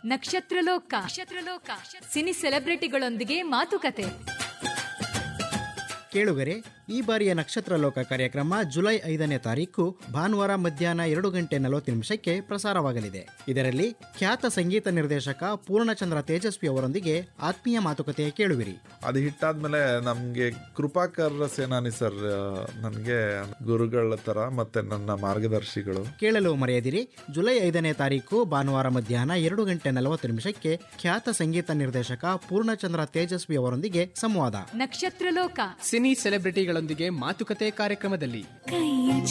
ನಕ್ಷತ್ರಲೋಕ ನಕ್ಷತ್ರಲೋಕ cine ಸೆಲೆಬ್ರಿಟಿಗಳೊಂದಿಗೆ ಮಾತುಕತೆ ಕೇಳುಗರೆ ಈ ಬಾರಿಯ ನಕ್ಷತ್ರ ಲೋಕ ಕಾರ್ಯಕ್ರಮ ಜುಲೈ ಐದನೇ ತಾರೀಕು ಭಾನುವಾರ ಮಧ್ಯಾಹ್ನ ಎರಡು ಗಂಟೆ ನಲವತ್ತು ನಿಮಿಷಕ್ಕೆ ಪ್ರಸಾರವಾಗಲಿದೆ ಇದರಲ್ಲಿ ಖ್ಯಾತ ಸಂಗೀತ ನಿರ್ದೇಶಕ ಪೂರ್ಣಚಂದ್ರ ತೇಜಸ್ವಿ ಅವರೊಂದಿಗೆ ಆತ್ಮೀಯ ಮಾತುಕತೆ ಕೇಳುವಿರಿ ಅದು ಹಿಟ್ಟಾದ್ಮೇಲೆ ನಮ್ಗೆ ಕೃಪಾಕರ್ ಸೇನಾನಿ ಸರ್ ನನಗೆ ಗುರುಗಳ ತರ ಮತ್ತೆ ನನ್ನ ಮಾರ್ಗದರ್ಶಿಗಳು ಕೇಳಲು ಮರೆಯದಿರಿ ಜುಲೈ ಐದನೇ ತಾರೀಕು ಭಾನುವಾರ ಮಧ್ಯಾಹ್ನ ಎರಡು ಗಂಟೆ ನಲವತ್ತು ನಿಮಿಷಕ್ಕೆ ಖ್ಯಾತ ಸಂಗೀತ ನಿರ್ದೇಶಕ ಪೂರ್ಣಚಂದ್ರ ತೇಜಸ್ವಿ ಅವರೊಂದಿಗೆ ಸಂವಾದ ನಕ್ಷತ್ರಲೋಕ ಸಿನಿ ಸೆಲೆಬ್ರಿಟಿಗಳೊಂದಿಗೆ ಮಾತುಕತೆ ಕಾರ್ಯಕ್ರಮದಲ್ಲಿ ಕೈಯ